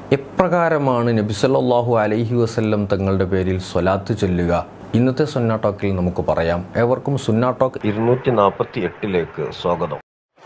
എപ്രകാരമാണ് നബി സല്ലല്ലാഹു അലൈഹി വസല്ലം തങ്ങളുടെ പേരിൽ സ്വലാത്ത് ചൊല്ലുക ഇന്നത്തെ സുന്ന ടോക്കിൽ നമുക്ക് പറയാം ഏവർക്കും സുന്ന ടോക്ക് ഇരുന്നൂറ്റി നാൽപ്പത്തി എട്ടിലേക്ക് സ്വാഗതം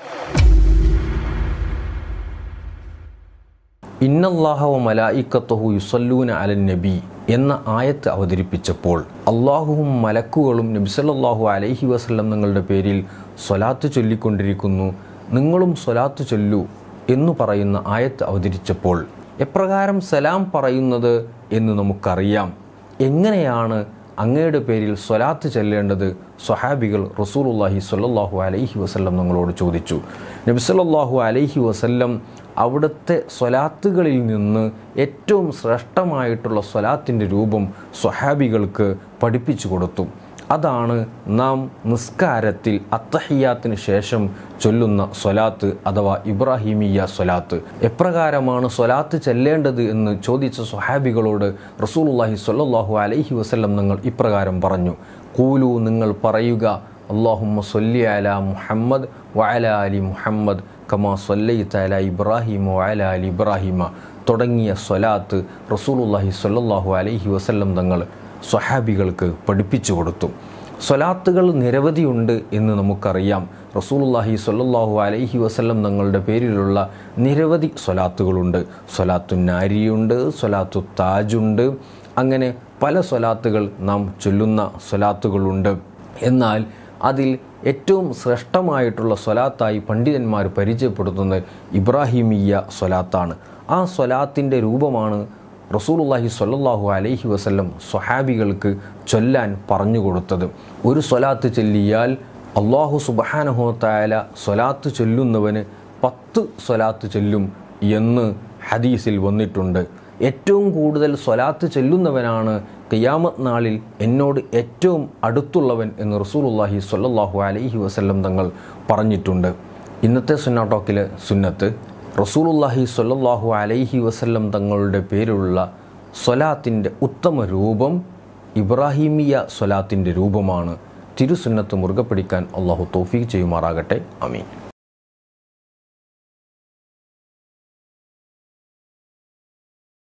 ഇന്നല്ലാഹ വ മലായിക്കത്തുഹു യുസല്ലൂന അലൻ നബി എന്ന ആയത്ത് അവതരിപ്പിച്ചപ്പോൾ അള്ളാഹുവും മലക്കുകളും നബി സല്ലല്ലാഹു അലൈഹി വസല്ലം നിങ്ങളുടെ പേരിൽ സ്വലാത്ത് ചൊല്ലിക്കൊണ്ടിരിക്കുന്നു നിങ്ങളും സ്വലാത്ത് ചൊല്ലൂ എന്ന് പറയുന്ന ആയത്ത് അവതരിച്ചപ്പോൾ എപ്രകാരം സലാം പറയുന്നത് എന്ന് നമുക്കറിയാം എങ്ങനെയാണ് അങ്ങയുടെ പേരിൽ സ്വലാത്ത് ചെല്ലേണ്ടത് സ്വഹാബികൾ റസൂലുള്ളാഹി സ്വല്ലല്ലാഹു അലൈഹി വസല്ലം നിങ്ങളോട് ചോദിച്ചു നബി സല്ലല്ലാഹു അലൈഹി വസല്ലം അവിടുത്തെ സ്വലാത്തുകളിൽ നിന്ന് ഏറ്റവും ശ്രേഷ്ഠമായിട്ടുള്ള സ്വലാത്തിൻ്റെ രൂപം സ്വഹാബികൾക്ക് പഠിപ്പിച്ചു കൊടുത്തു അതാണ് നാം നിസ്കാരത്തിൽ അത്തഹിയാത്തിന് ശേഷം ചൊല്ലുന്ന സ്വലാത്ത് അഥവാ ഇബ്രാഹിമിയ സ്വലാത്ത് എപ്രകാരമാണ് സ്വലാത്ത് ചെല്ലേണ്ടത് എന്ന് ചോദിച്ച സ്വഹാബികളോട് റസൂലുള്ളാഹി സ്വല്ലല്ലാഹു അലൈഹി വസല്ലം നിങ്ങൾ ഇപ്രകാരം പറഞ്ഞു കൂലു നിങ്ങൾ പറയുക അള്ളാഹുമ്മ സൊല്ലി അല മുഹമ്മദ് വഅല അലി മുഹമ്മദ് കമാ സൊല്ലൈത്ത അല ഇബ്രാഹിം വഅല അലി ഇബ്രാഹിമ തുടങ്ങിയ സ്വലാത്ത് റസൂലുള്ളാഹി സ്വല്ലല്ലാഹു അലൈഹി വസല്ലം തങ്ങൾ സ്വഹാബികൾക്ക് പഠിപ്പിച്ചു കൊടുത്തു സ്വലാത്തുകൾ നിരവധിയുണ്ട് എന്ന് നമുക്കറിയാം റസൂലുള്ളാഹി സ്വല്ലല്ലാഹു അലൈഹി വസല്ലം തങ്ങളുടെ പേരിലുള്ള നിരവധി സ്വലാത്തുകളുണ്ട് സ്വലാത്തു നാരിയുണ്ട് സ്വലാത്തു താജുണ്ട് അങ്ങനെ പല സ്വലാത്തുകൾ നാം ചൊല്ലുന്ന സ്വലാത്തുകളുണ്ട് എന്നാൽ അതിൽ ഏറ്റവും ശ്രേഷ്ഠമായിട്ടുള്ള സ്വലാത്തായി പണ്ഡിതന്മാർ പരിചയപ്പെടുത്തുന്നത് ഇബ്രാഹിമിയ സ്വലാത്താണ് ആ സ്വലാത്തിൻ്റെ രൂപമാണ് റസൂലുള്ളാഹി സ്വല്ലല്ലാഹു അലൈഹി വസല്ലം സ്വഹാബികൾക്ക് ചൊല്ലാൻ പറഞ്ഞു കൊടുത്തത് ഒരു സ്വലാത്ത് ചൊല്ലിയാൽ അള്ളാഹു സുബഹാനഹു തായാല സ്വലാത്ത് ചൊല്ലുന്നവന് പത്ത് സ്വലാത്ത് ചൊല്ലും എന്ന് ഹദീസിൽ വന്നിട്ടുണ്ട് ഏറ്റവും കൂടുതൽ സ്വലാത്ത് ചൊല്ലുന്നവനാണ് ഖിയാമത്ത് നാളിൽ എന്നോട് ഏറ്റവും അടുത്തുള്ളവൻ എന്ന് റസൂലുള്ളാഹി സ്വല്ലല്ലാഹു അലൈഹി വസല്ലം തങ്ങൾ പറഞ്ഞിട്ടുണ്ട് ഇന്നത്തെ സുന്ന ടോക്കിൽ സുന്നത്ത് റസൂലുള്ളാഹി സ്വല്ലല്ലാഹു അലൈഹി വസല്ലം തങ്ങളുടെ പേരിലുള്ള സ്വലാത്തിൻ്റെ ഉത്തമ രൂപം ഇബ്രാഹിമിയ സ്വലാത്തിൻ്റെ രൂപമാണ് തിരുസുന്നത്ത് മുറുകെ പിടിക്കാൻ അള്ളാഹു തൗഫീഖ് ചെയ്യുമാറാകട്ടെ അമീൻ